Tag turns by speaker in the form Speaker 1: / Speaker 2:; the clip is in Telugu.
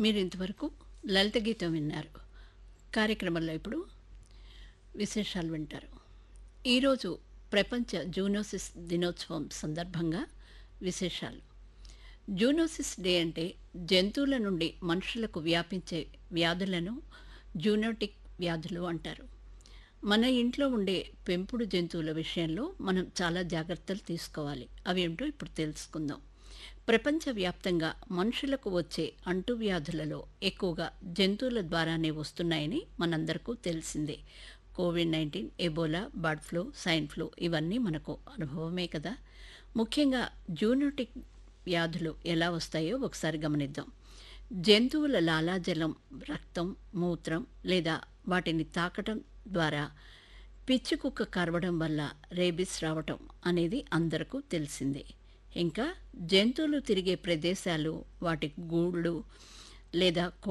Speaker 1: మీరు ఇంతవరకు లలిత గీతం విన్నారు కార్యక్రమంలో ఇప్పుడు విశేషాలు వింటారు ఈరోజు ప్రపంచ జూనోసిస్ దినోత్సవం సందర్భంగా విశేషాలు జూనోసిస్ డే అంటే జంతువుల నుండి మనుషులకు వ్యాపించే వ్యాధులను జూనోటిక్ వ్యాధులు అంటారు మన ఇంట్లో ఉండే పెంపుడు జంతువుల విషయంలో మనం చాలా జాగ్రత్తలు తీసుకోవాలి అవి ఏంటో ఇప్పుడు తెలుసుకుందాం ప్రపంచవ్యాప్తంగా మనుషులకు వచ్చే అంటువ్యాధులలో ఎక్కువగా జంతువుల ద్వారానే వస్తున్నాయని మనందరికీ తెలిసిందే Covid nineteen Ebola bird flu swine flu ఇవన్నీ మనకు అనుభవమే కదా ముఖ్యంగా జూనోటిక్ వ్యాధులు ఎలా వస్తాయో ఒకసారి గమనిద్దాం జంతువుల లాలాజలం రక్తం మూత్రం లేదా వాటిని తాకటం ద్వారా పిచ్చి కుక్క కరవడం వల్ల రేబిస్ రావటం అనేది అందరికీ తెలిసిందే ఇంకా జంతువులు తిరిగే ప్రదేశాలు వాటి గూళ్ళు లేదా